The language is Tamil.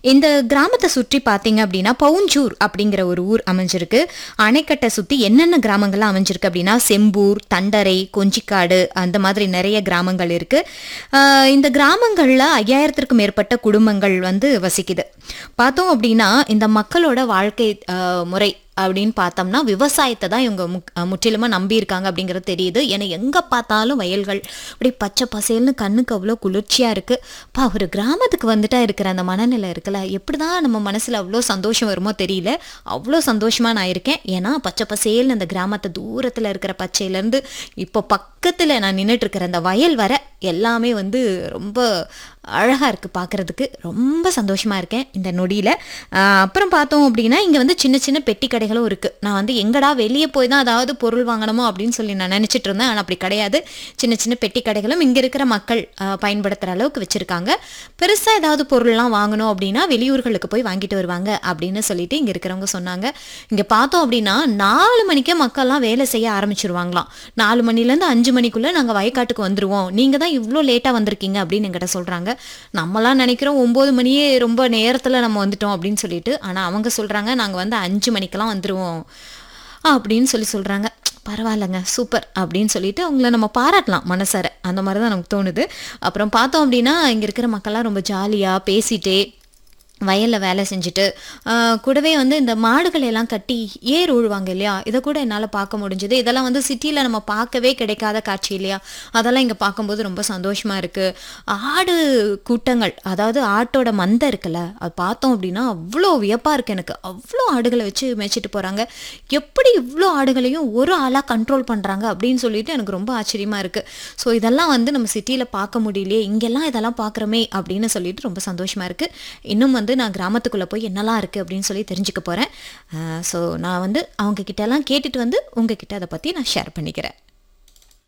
இந்த கிராமத்தை சுற்றி பார்த்தீங்க அப்படின்னா பவுஞ்சூர் அப்படிங்கிற ஒரு ஊர் அமைஞ்சிருக்கு அணைக்கட்டை சுற்றி என்னென்ன கிராமங்கள்லாம் அமைஞ்சிருக்கு அப்படின்னா செம்பூர் தண்டரை கொஞ்சிக்காடு அந்த மாதிரி நிறைய கிராமங்கள் இருக்கு ஆஹ் இந்த கிராமங்களில் ஐயாயிரத்திற்கும் மேற்பட்ட குடும்பங்கள் வந்து வசிக்குது பார்த்தோம் அப்படின்னா இந்த மக்களோட வாழ்க்கை ஆஹ் முறை அப்படின்னு பார்த்தோம்னா விவசாயத்தை தான் இவங்க முக் முற்றிலுமாக நம்பியிருக்காங்க அப்படிங்கிறது தெரியுது ஏன்னா எங்கே பார்த்தாலும் வயல்கள் அப்படியே பச்சை பசேல்னு கண்ணுக்கு அவ்வளோ குளிர்ச்சியாக இருக்குது பா ஒரு கிராமத்துக்கு வந்துட்டா இருக்கிற அந்த மனநிலை இருக்குல்ல எப்படி தான் நம்ம மனசில் அவ்வளோ சந்தோஷம் வருமோ தெரியல அவ்வளோ சந்தோஷமாக நான் இருக்கேன் ஏன்னா பச்சை பசேல்னு அந்த கிராமத்தை தூரத்தில் இருக்கிற பச்சையிலேருந்து இப்போ பக்கத்தில் நான் நின்றுட்டு இருக்கிற அந்த வயல் வர எல்லாமே வந்து ரொம்ப அழகாக இருக்குது பார்க்குறதுக்கு ரொம்ப சந்தோஷமாக இருக்கேன் இந்த நொடியில் அப்புறம் பார்த்தோம் அப்படின்னா இங்கே வந்து சின்ன சின்ன பெட்டி கடைகளும் இருக்குது நான் வந்து எங்கடா வெளியே போய் தான் அதாவது பொருள் வாங்கணுமோ அப்படின்னு சொல்லி நான் நினச்சிட்டு இருந்தேன் ஆனால் அப்படி கிடையாது சின்ன சின்ன பெட்டி கடைகளும் இங்கே இருக்கிற மக்கள் ஆஹ், பயன்படுத்துகிற அளவுக்கு வச்சுருக்காங்க பெருசாக ஏதாவது பொருள்லாம் வாங்கணும் அப்படின்னா வெளியூர்களுக்கு போய் வாங்கிட்டு வருவாங்க அப்படின்னு சொல்லிட்டு இங்கே இருக்கிறவங்க சொன்னாங்க இங்கே பார்த்தோம் அப்படின்னா நாலு மணிக்கே மக்கள்லாம் வேலை செய்ய ஆரம்பிச்சிருவாங்களாம் நாலு மணிலேருந்து அஞ்சு மணிக்குள்ளே நாங்கள் வயக்காட்டுக்கு வந்துருவோம் நீங்கள் தான் இவ்வளோ லேட்டாக வந்திருக்கீங்க அப்படின்னு எங்கிட்ட சொல்கிறாங்க நம்மலாம் நினைக்கிறோம் ஒம்பது மணியே ரொம்ப நேரத்தில் நம்ம வந்துட்டோம் அப்படின்னு சொல்லிட்டு ஆனால் அவங்க சொல்கிறாங்க நாங்கள் வந்து அஞ்சு மணிக்கெல்லாம் வந்துருவோம் அப்படின்னு சொல்லி சொல்கிறாங்க பரவாயில்லைங்க சூப்பர் அப்படின்னு சொல்லிட்டு அவங்கள நம்ம பாராட்டலாம் மனசார அந்த மாதிரி தான் நமக்கு தோணுது அப்புறம் பார்த்தோம் அப்படின்னா இங்கே இருக்கிற மக்கள்லாம் ரொம்ப ஜாலியாக பேசிட்டே வயலில் வேலை செஞ்சுட்டு ஆஹ், கூடவே வந்து இந்த மாடுகளை எல்லாம் கட்டி ஏர் உழுவாங்க இல்லையா இதை கூட என்னால் பார்க்க முடிஞ்சது இதெல்லாம் வந்து சிட்டியில் நம்ம பார்க்கவே கிடைக்காத காட்சி இல்லையா அதெல்லாம் இங்கே பார்க்கும்போது ரொம்ப சந்தோஷமாக இருக்குது ஆடு கூட்டங்கள் அதாவது ஆட்டோட மந்தை இருக்குல்ல அது பார்த்தோம் அப்படின்னா அவ்வளோ வியப்பாக இருக்குது எனக்கு அவ்வளோ ஆடுகளை வச்சு மேய்ச்சிட்டு போகிறாங்க எப்படி இவ்வளோ ஆடுகளையும் ஒரு ஆளாக கண்ட்ரோல் பண்ணுறாங்க அப்படின்னு சொல்லிட்டு எனக்கு ரொம்ப ஆச்சரியமாக இருக்குது ஸோ இதெல்லாம் வந்து நம்ம சிட்டியில் பார்க்க முடியலையே இங்கெல்லாம் இதெல்லாம் பார்க்குறோமே அப்படின்னு சொல்லிட்டு ரொம்ப சந்தோஷமாக இருக்குது இன்னும் வந்து நான் கிராமத்துக்குள்ளே போய் என்னெல்லாம் இருக்குது அப்படின்னு சொல்லி தெரிஞ்சுக்க போகிறேன் ஸோ நான் வந்து அவங்க கிட்ட எல்லாம் கேட்டுட்டு வந்து உங்ககிட்ட அதை பற்றி நான் ஷேர் பண்ணிக்கிறேன்